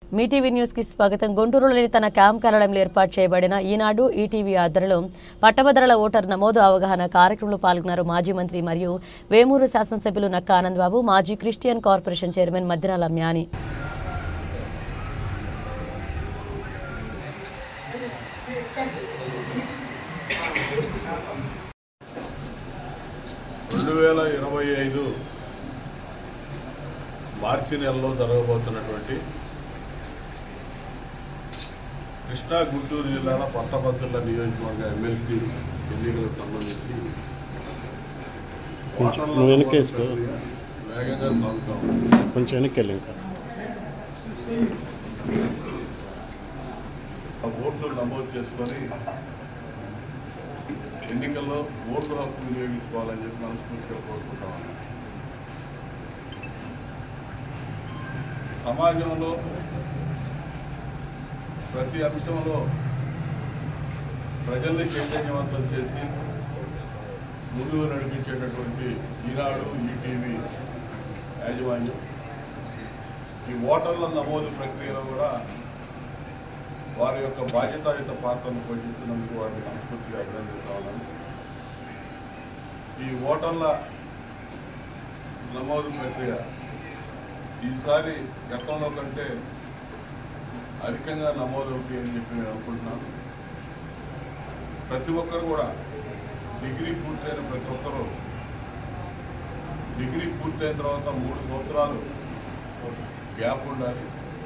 మీ TV news కి స్వాగతం గుంటూరులోని తన క్యాంప్ కార్యాలయంలో ఏర్పాటు చేయబడిన ఈనాడు ఈటీవీ ఆధ్వర్యంలో పట్టభద్రుల ఓటర్ నమోదు అవగాహన కార్యక్రమంలో పాల్గొన్నారు మాజీ మంత్రి మరియు వేమూరు శాసనసభ్యులు నక్క ఆనందబాబు మాజీ Christian corporation chairman Maddirala Mani రెండు వేల ఇరవై ఐదు మార్చి నెలలో జరగబోతున్నటువంటి కృష్ణా గుంటూరు జిల్లాల పట్టభద్రుల నియోజకవర్గ ఎమ్మెల్సీ ఎన్నికలకు సంబంధించి కొంచెం నువ్వు వెనకేసి పో. వేగంగా సాగుతాం కొంచెం వెనక్కి వెళ్ళి ఇంకా ఓట్లు నమోదు చేసుకొని ఎన్నికల్లో ఓటు హక్కు వినియోగించుకోవాలని చెప్పి మనస్ఫూర్తిగా కోరుకుంటాం సమాజంలో ప్రతి అంశంలో ప్రజల్ని చైతన్యవంతం చేసి ముందుకు నడిపించేటటువంటి ఈనాడు ఈటీవీ యాజమాన్యం ఈ ఓటర్ల నమోదు ప్రక్రియలో కూడా వారి యొక్క బాధ్యతాయుత పాత్రను పోషిస్తున్నందుకు వారిని మనస్ఫూర్తిగా అభినందిస్తా ఉన్నాను ఈ ఓటర్ల నమోదు ప్రక్రియ ఈసారి గతంలో కంటే అధికంగా నమోదు అవుతాయి అని చెప్పి నేను అనుకుంటున్నాను ప్రతి ఒక్కరు కూడా డిగ్రీ పూర్తయిన ప్రతి ఒక్కరూ డిగ్రీ పూర్తయిన తర్వాత మూడు సంవత్సరాలు గ్యాప్ ఉండాలి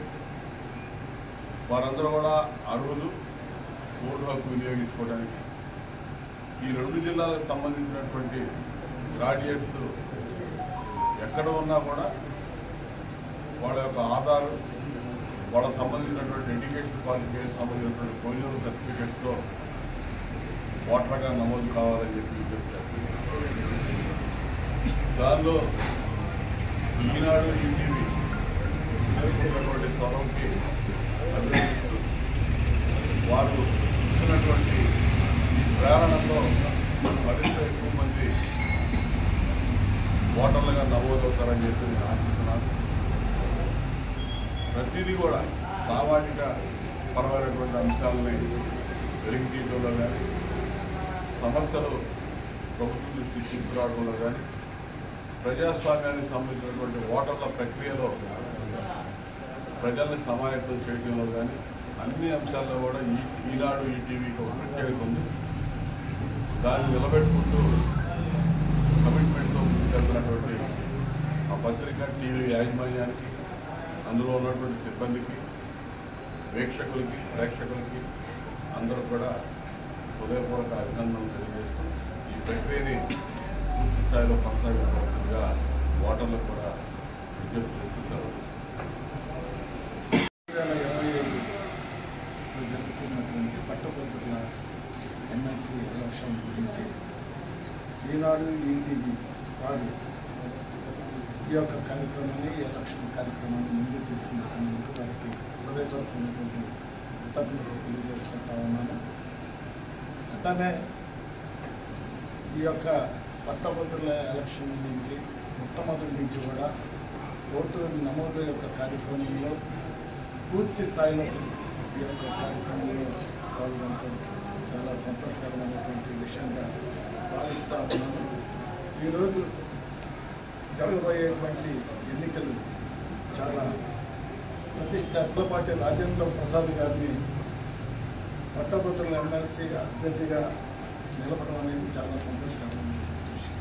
వారందరూ కూడా అర్హులు ఓటు హక్కు వినియోగించుకోవడానికి ఈ రెండు జిల్లాలకు సంబంధించినటువంటి గ్రాడ్యుయేట్స్ ఎక్కడ ఉన్నా కూడా వాళ్ళ యొక్క ఆధార్ వాళ్ళకి సంబంధించినటువంటి ఎడ్యుకేషన్ క్వాలిఫికేషన్ సంబంధించినటువంటి ప్రొవిజనల్ సర్టిఫికేట్స్తో ఓటర్గా నమోదు కావాలని చెప్పి విజ్ఞప్తి చేస్తున్నాను. దానిలో ఈనాడు ఈటీవీ జరుగుతున్నటువంటి స్థలంకి అభినందిస్తూ వారు ఇచ్చినటువంటి ఈ ప్రేరణతో మరింత ఎక్కువ మంది ఓటర్లుగా నమోదవుతారని చెప్పి నేను ఆశిస్తున్నాను ప్రతిదీ కూడా సామాజిక పరమైనటువంటి అంశాలని వెలికి తీయడంలో కానీ సమస్యలు ప్రభుత్వం దృష్టికి తీసుకురావడంలో కానీ ప్రజాస్వామ్యానికి సంబంధించినటువంటి ఓటర్ల ప్రక్రియలో ప్రజల్ని సమాయత్తం చేయడంలో కానీ అన్ని అంశాల్లో కూడా ఈ ఈనాడు ఈ టీవీకి ఒక ప్రత్యేకత ఉంది దాన్ని నిలబెట్టుకుంటూ కమిట్మెంట్తో ముందుకెళ్తున్నటువంటి ఆ పత్రిక టీవీ యాజమాన్యానికి అందులో ఉన్నటువంటి సిబ్బందికి వీక్షకులకి ప్రేక్షకులకి అందరూ కూడా హృదయపూర్వక అభినందనలు తెలియజేస్తూ ఈ ప్రక్రియని పూర్తి స్థాయిలో కొనసాగించవలసిందిగా ఓటర్లకు కూడా విజ్ఞప్తి చేస్తున్నారు వేల ఇరవై ఐదులో జరుగుతున్నటువంటి పట్టభద్రుల ఎమ్మెల్సీ ఎలక్షన్ గురించి ఈనాడు ఈటీవీ వారు ఈ యొక్క కార్యక్రమాన్ని ఈ ఎలక్షన్ కార్యక్రమాన్ని ముందుకు తీసుకున్నటువంటి వారికి హృదయపూర్వకమైనటువంటి కృతజ్ఞతలు తెలియజేసుకుంటా ఉన్నాను అట్లనే ఈ యొక్క పట్టభద్రుల ఎలక్షన్ నుంచి మొట్టమొదటి నుంచి కూడా ఓటు నమోదు యొక్క కార్యక్రమంలో పూర్తి స్థాయిలో ఈ యొక్క కార్యక్రమంలో పాల్గొనడం చాలా సంతోషకరమైనటువంటి విషయంగా భావిస్తా ఉన్నాను ఈరోజు జరగబోయేటువంటి ఎన్నికలు చాలా ప్రతిష్టాత్మపాటి రాజేంద్ర ప్రసాద్ గారిని పట్టభద్రుల ఎమ్మెల్సీ అభ్యర్థిగా నిలపడం అనేది చాలా సంతోషకరమైన విషయం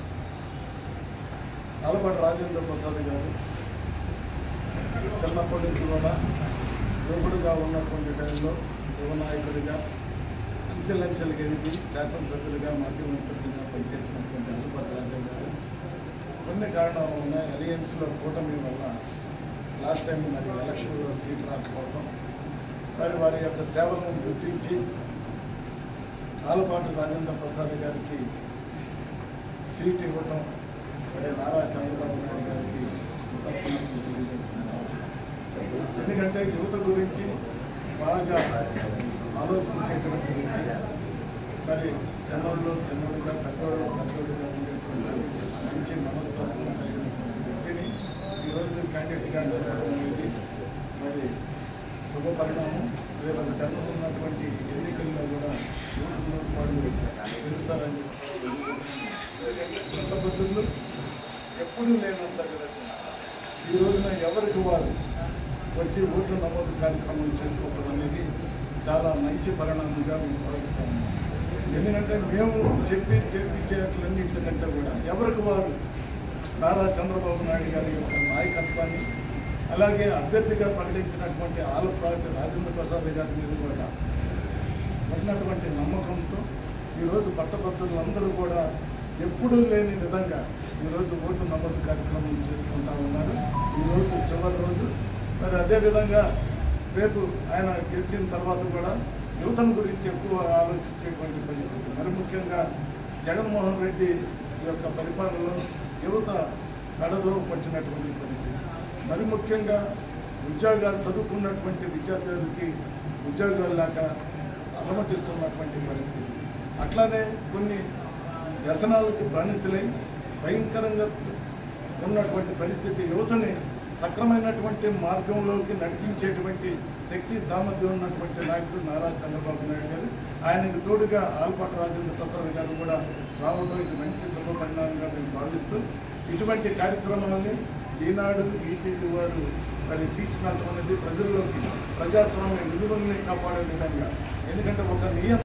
ఆలపాటి రాజేంద్ర ప్రసాద్ గారు చిన్నప్పటి నుంచి కూడా యువకుడుగా ఉన్నటువంటి టైంలో యువ నాయకుడిగా అంచెలంచెలుగా ఎదిగి శాసనసభ్యులుగా మాజీ మంత్రులుగా పనిచేసినటువంటి అల్లుపతి రాజా గారు కొన్ని కారణాల వల్ల అలయన్స్లో కూటమి వల్ల లాస్ట్ టైం మరి ఎలక్షన్లో సీట్ రాకపోవడం మరి వారి యొక్క సేవలను గుర్తించి ఆలపాటి రాజేంద్ర ప్రసాద్ గారికి సీట్ ఇవ్వటం మరి నారా చంద్రబాబు నాయుడు గారికి కృతజ్ఞతలు తెలియజేస్తున్నాను ఎందుకంటే యువత గురించి బాగా ఆలోచించేటువంటి వ్యక్తి మరి చిన్నోళ్ళు చిన్నోడుగా పెద్దోళ్ళు పెద్దోడుగా ఉండేటువంటి మంచి మనస్తత్వం కలిగినటువంటి వ్యక్తిని ఈరోజు క్యాండిడేట్గా నిలబడడం అనేది మరి శుభ పరిణామం రేపు జరగనున్నటువంటి ఎన్నికల్లో కూడా ఓటు వాళ్ళు గెలుస్తారని పద్ధతులు ఎప్పుడూ లేనంత ఈ రోజున ఎవరికి వారు వచ్చి ఓటు నమోదు కార్యక్రమం చేసుకోవడం అనేది చాలా మంచి పరిణామంగా మేము భావిస్తాము ఎందుకంటే మేము చెప్పి చేపించేట్లన్నింటికంటే కూడా ఎవరికి వారు నారా చంద్రబాబు నాయుడు గారి యొక్క నాయకత్వాన్ని అలాగే అభ్యర్థిగా ప్రకటించినటువంటి ఆలపాటి రాజేంద్ర ప్రసాద్ గారి మీద కూడా ఉన్నటువంటి నమ్మకంతో ఈరోజు పట్టభద్రులందరూ కూడా ఎప్పుడూ లేని విధంగా ఈరోజు ఓటు నమోదు కార్యక్రమం చేసుకుంటా ఉన్నారు ఈరోజు చివరి రోజు మరి అదేవిధంగా రేపు ఆయన గెలిచిన తర్వాత కూడా యువతను గురించి ఎక్కువ ఆలోచించేటువంటి పరిస్థితి మరి ముఖ్యంగా జగన్మోహన్ రెడ్డి యొక్క పరిపాలనలో యువత నడదోవ పట్టినటువంటి పరిస్థితి మరి ముఖ్యంగా ఉద్యోగాలు చదువుకున్నటువంటి విద్యార్థులకి ఉద్యోగాలు లేక అలమటిస్తున్నటువంటి పరిస్థితి అట్లానే కొన్ని వ్యసనాలకి బానిసలై భయంకరంగా ఉన్నటువంటి పరిస్థితి యువతని సక్రమైనటువంటి మార్గంలోకి నడిపించేటువంటి శక్తి సామర్థ్యం ఉన్నటువంటి నాయకుడు నారా చంద్రబాబు నాయుడు గారు ఆయనకు తోడుగా ఆల్పాటి రాజేంద్ర ప్రసాద్ గారు కూడా రావడం ఇది మంచి శుభపరిణామంగా మేము భావిస్తూ ఇటువంటి కార్యక్రమాలని ఈనాడు ఈటీవీ వారు మరి తీసుకెళ్ళడం అనేది ప్రజల్లోకి ప్రజాస్వామ్య విలువల్ని కాపాడే విధంగా ఎందుకంటే ఒక నియంత్రణ